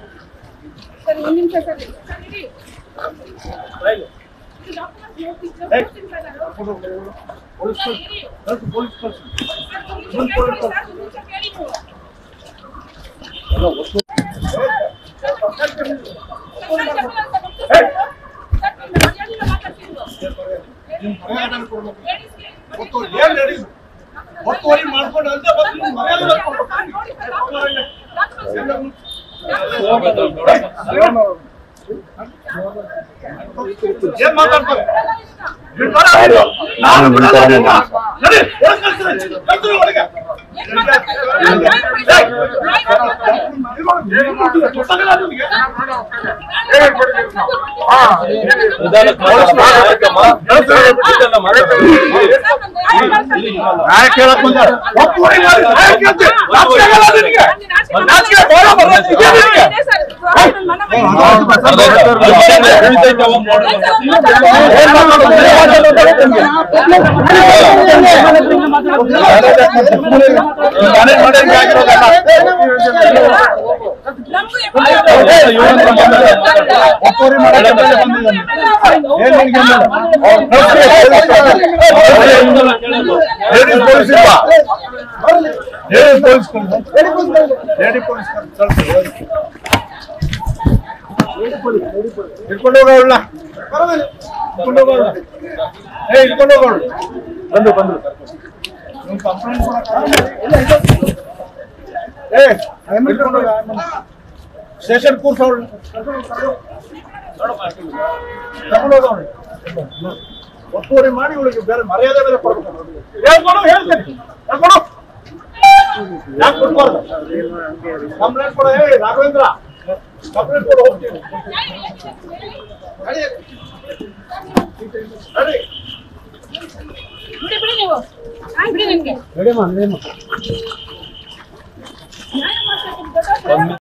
Sir ಒಂದು ನಿಮಿಷ sir sir ಇರಿ ಇದು ಡಾಕ್ಯುಮೆಂಟ್ ನೋಡ್ತೀನಿ ಸರ್ ನೋಡ್ತೀನಿ ಸರ್ ನಾನು. ಸರ್, ಇರಿ. ಸರ್, ಒಂದು ನಿಮಿಷ ಕೇಳ್ಕೊಳ್ಳಿ ಸರ್, ಒಂದು ನಿಮಿಷ ಕೇಳಿ ನೀವು. ಸರ್, ಸರ್, చెప్పాలి ಸರ್, ಗೊತ್ತು ಸರ್. ಸರ್, ನಿಮ್ಮ ಮರ್ಯಾದೆಯಿಂದ ಮಾತಾಡ್ತಿರೋದು. ಲೇಡೀಸ್ಗೆ ಒತ್ತು ಏನ್ ಲೇಡೀಸ್ ಒತ್ತುವರಿ ಮಾಡ್ಕೊಂಡು ಅಂತ ಬಂದು ನೀವು ಮರ್ಯಾದೆ ಮಾಡ್ಕೊಂಡು ಸರ್, ನೋಡಿ ಸರ್, ಡಾಕ್ಯುಮೆಂಟ್ ಏನ್ ಮಾತಾಡ್ತಾರೆ ನಾನು ಬಿಡ್ತಾನೆ ನಡಿ, ಒಳಗ್ ಕಳ್ಸ್ರಿ, ಕಳ್ಸ್ರಿ ಒಳಗೆ. ಏನ್ ಮಾತಾಡ್ತಾರೆ? ನಾನ್ ನ್ಯಾಯ ಕೊಡಿ ಸರ್. ನ್ಯಾಯ ಮಾತಾಡ್ತಾರೆ. ಗೊತ್ತಾಗಲ್ಲ ನಿಮ್ಗೆ? ನ್ಯಾಯ ಕೇಳಕ್ ಬಂದ ಒತ್ತುವರಿ ಮಾಡಿ ನ್ಯಾಯ ಕೇಳ್ತಿ. ನಾಚಿಕೆ ಆಗಲ್ಲ ನಿನಗೆ? ನಾಚಿಕೆ ಬೋಳ ಬರ್ತೈತಿ ನಿನಗೆ? ಏನ್ ಮಾತಾಡೋದು? ನಾನೇ ಮಾಡಿದಂಗೆ ಆಗಿರೋದಲ್ಲ. ಒತ್ತುವರಿ ಮಾಡಕ್ಕೆ ಬಂದಿದ್ದಾನೆ. ಏನ್ ನಿನ್ಗೆ ಏನಿಲ್ಲ? ಅವ್ರು ಕಳ್ಸ್ರಿ, ಲೇಡೀಸ್ ಪೊಲೀಸ್ ಇಲ್ವಾ? ಲೇಡೀಸ್ ಪೊಲೀಸ್ ಕಳ್ಸಿ. ಲೇಡಿ ಪೊಲೀಸ್ ಕಳ್ಸಿ. ಹಿಡ್ಕೊಂಡು ಹೋಗೋಣ ಹಿಡ್ಕೊಂಡು ಹೋಗೋಣ ಏ ಹಿಡ್ಕೊಂಡು ಹೋಗೋಣ ಬಂದು ಬಂದು ನಿಮ್ ಕಂಪ್ಲೇಂಟ್ ಏ ಹಿಡ್ಕೊಂಡು ಸ್ಟೇಷನ್ ಕೂರ್ಸೋಣ ತಗೊಂಡು ಹೋಗೋಣ ಒತ್ತುವರಿ ಮಾಡಿ ಇವಳಿಗೆ ಬೇರೆ ಮರ್ಯಾದೆ ಬೇರೆ ಕೊಡ್ಬೇಕು ಹೇಳ್ಕೊಡು ಹೇಳ್ತೀನಿ ಹೇಳ್ಕೊಡು ಯಾಕೆ ಕೊಡ್ಬಾರ್ದು ಕಂಪ್ಲೇಂಟ್ ಕೊಡ ಹೇಳಿ ರಾಘವೇಂದ್ರ ಕಂಪ್ಲೇಂಟ್ ಕೊಡು ಹೋಗ್ತೀವಿ ನಡಿ. ನಡಿ. ಬಿಡಿ ಬಿಡಿ ನೀವು ಬಿಡಿ ನಿಮ್ಗೆ ನ್ಯಾಯ ಮಾಡ್ಬೇಕು ದೊಡ್ಡ